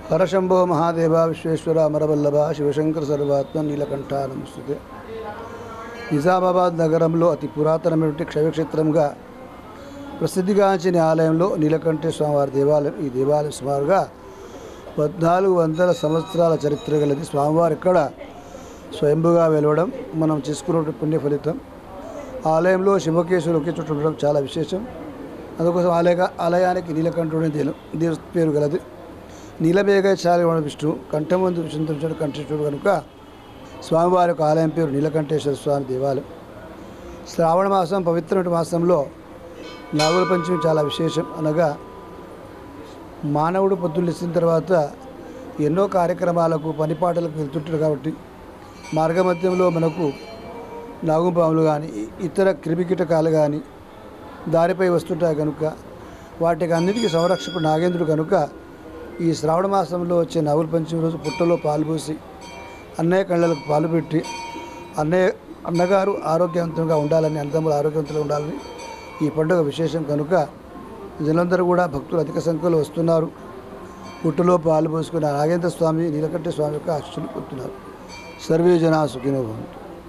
హరశంభో మహాదేవ విశ్వేశ్వర అమరవల్లభ శివశంకర సర్వాత్మ నీలకంఠ నమస్తే నిజామాబాద్ నగరంలో అతి పురాతనమైనటువంటి క్షయక్షేత్రంగా ప్రసిద్ధిగాంచిన ఆలయంలో నీలకంఠేశ్వర స్వామివారి దేవాలయం ఈ దేవాలయం సుమారుగా పద్నాలుగు వందల సంవత్సరాల చరిత్ర గలది స్వామివారు ఇక్కడ స్వయంభుగా వెలవడం మనం చేసుకున్న పుణ్య ఫలితం ఆలయంలో శివకేశ్వరులు ఒకే చోట ఉండడం చాలా విశేషం అందుకోసం ఆలయ ఆలయానికి నీలకంఠుడని దేని దేవ పేరు గలది నీలమేఘ చాలి విష్ణు కంఠమందు విష్ణుడు కంఠేశ్వరుడు కనుక స్వామివారి యొక్క ఆలయం పేరు నీలకంఠేశ్వర స్వామి దేవాలయం శ్రావణ మాసం పవిత్రమైన మాసంలో నాగుల పంచమి చాలా విశేషం అనగా మానవుడు పొద్దున్న లేచిన తర్వాత ఎన్నో కార్యక్రమాలకు పనిపాటలకు వెళ్తుంటాడు కాబట్టి మార్గమధ్యంలో మనకు నాగుపాములు కానీ ఇతర క్రిమికీటకాలు కానీ దారిపై వస్తుంటాయి కనుక వాటికి అన్నిటికీ సంరక్షకుడు నాగేంద్రుడు కనుక ఈ శ్రావణ మాసంలో వచ్చే నాగుల పంచమి రోజు పుట్టలో పాలు పోసి అన్నయ్య కళ్ళలకు పాలు పెట్టి అన్నయ్య అన్నగారు ఆరోగ్యవంతంగా ఉండాలని అన్నదమ్ములు ఆరోగ్యవంతంగా ఉండాలని ఈ పండుగ విశేషం కనుక జనులందరూ కూడా భక్తులు అధిక సంఖ్యలో వస్తున్నారు పుట్టులో పాలు పోసుకున్న నాగేంద్ర స్వామి నీలకంఠ స్వామి యొక్క ఆశీస్సులు పొందుతున్నారు సర్వే జనా సుఖినో భవంతు